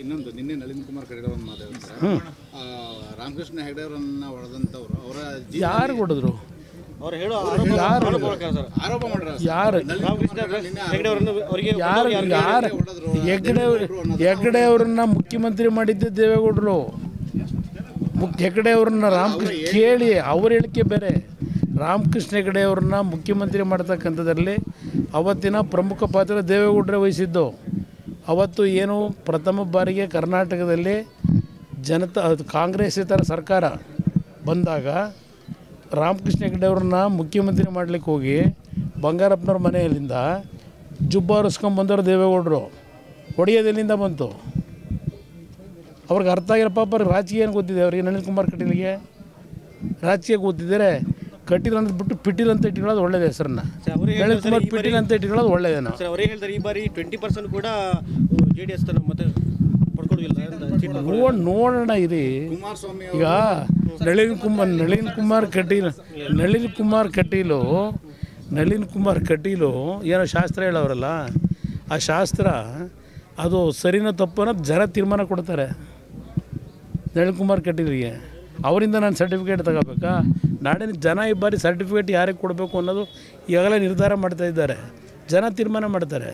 ಇನ್ನೊಂದು ನಿನ್ನೆ ನಳಿನ್ ಕುಮಾರ್ ಕಡೆಗೆ ಒಂದು ಮಾತಾಡ್ತಾರೆ ಆ, ರಾಮಕೃಷ್ಣ ಹೆಗಡೆ ಅವರನ್ನ ಹೊಡೆದಂತವ್ರು ಅವರ ಯಾರು ಹೊಡೆದ್ರು ಅವ್ರು ಹೇಳೋ ಯಾರು ಆರೋಪ ಮಾಡ್ರ ಯಾರು ಹೆಗಡೆ ಅವರನ್ನು ಅವರಿಗೆ ಯಾರು ಯಾರು ಹೆಗ್ಗಡೆ ಹೆಗ್ಗಡೆ ಅವ್ರನ್ನ ಮುಖ್ಯಮಂತ್ರಿ ಮಾಡಿದ್ದೆ ದೇವೇಗೌಡರು ಮುಖ್ಯ ಹೆಗ್ಗಡೆ ಅವ್ರನ್ನ ರಾಮಕೃಷ್ಣ ಕೇಳಿ ಅವ್ರ ಹೇಳಿಕೆ ಬೇರೆ ರಾಮಕೃಷ್ಣ ಹೆಗಡೆ ಅವ್ರನ್ನ ಮುಖ್ಯಮಂತ್ರಿ ಮಾಡ್ತಕ್ಕಂಥದ್ರಲ್ಲಿ ಅವತ್ತಿನ ಪ್ರಮುಖ ಪಾತ್ರ ದೇವೇಗೌಡರೇ ವಹಿಸಿದ್ದು ಅವತ್ತು ಏನು ಪ್ರಥಮ ಬಾರಿಗೆ ಕರ್ನಾಟಕದಲ್ಲಿ ಜನತಾ ಅದು ಕಾಂಗ್ರೆಸ್ಸೇತರ ಸರ್ಕಾರ ಬಂದಾಗ ರಾಮಕೃಷ್ಣ ಹೆಗಡೆ ಅವ್ರನ್ನ ಮುಖ್ಯಮಂತ್ರಿ ಮಾಡ್ಲಿಕ್ಕೆ ಹೋಗಿ ಬಂಗಾರಪ್ಪನವ್ರ ಮನೆಯಲ್ಲಿಂದ ಜುಬ್ಬ ಹರಿಸ್ಕೊಂಬಂದವರು ದೇವೇಗೌಡರು ಹೊಡೆಯೋದೆಲ್ಲಿಂದ ಬಂತು ಅವ್ರಿಗೆ ಅರ್ಥ ಆಗಿರೋ ಪಾಪ ಅವ್ರಿಗೆ ರಾಜಕೀಯ ಏನು ಗೊತ್ತಿದೆ ಅವ್ರಿಗೆ ನಳಿನ್ ಕುಮಾರ್ ಕಟೀಲ್ಗೆ ರಾಜಕೀಯ ಗೊತ್ತಿದ್ದಾರೆ ಕಟೀಲ್ ಅಂತ ಬಿಟ್ಟು ಪಿಟೀಲ್ ಅಂತ ಇಟ್ಕೊಳ್ಳೋದು ಒಳ್ಳೇದು ಹೆಸರನ್ನ ಅವರೇ ನಳಿನ್ ಕುಮಾರ್ ಪಿಟೀಲ್ ಅಂತ ಇಟ್ಕೊಳ್ಳೋದು ಒಳ್ಳೇದೇನೋ ಸರ್ ಅವರೇ ಹೇಳ್ತಾರೆ ಈ ಬಾರಿ ಟ್ವೆಂಟಿ ಪರ್ಸೆಂಟ್ ಕೂಡ ಜೆ ಡಿ ಎಸ್ ತನ್ನ ಮತ್ತೆ ಪಡ್ಕೊಳ್ಳೋದಿಲ್ಲ ಅಂತ ಸೀಟ್ ನೋಡ್ ನೋಡೋಣ ಇರಿ ಕುಮಾರಸ್ವಾಮಿ ಈಗ ನಳಿನ್ ಕುಮಾರ್ ನಳಿನ್ ಕುಮಾರ್ ಕಟೀಲ್ ನಳಿನ್ ಕುಮಾರ್ ಕಟೀಲು ನಳಿನ್ ಕುಮಾರ್ ಕಟೀಲು ಏನೋ ಶಾಸ್ತ್ರ ಹೇಳೋರಲ್ಲ ಆ ಶಾಸ್ತ್ರ ಅದು ಸರಿನೋ ತಪ್ಪು ಅನ್ನೋದು ಜನ ತೀರ್ಮಾನ ಕೊಡ್ತಾರೆ ನಳಿನ್ ಕುಮಾರ್ ಕಟೀಲ್ಗೆ ಅವರಿಂದ ನಾನು ಸರ್ಟಿಫಿಕೇಟ್ ತಗೋಬೇಕಾ ನಾಡಿನ ಜನ ಈ ಬಾರಿ ಸರ್ಟಿಫಿಕೇಟ್ ಯಾರಿಗೆ ಕೊಡಬೇಕು ಅನ್ನೋದು ಈಗಾಗಲೇ ನಿರ್ಧಾರ ಮಾಡ್ತಾ ಇದ್ದಾರೆ ಜನ ತೀರ್ಮಾನ ಮಾಡ್ತಾರೆ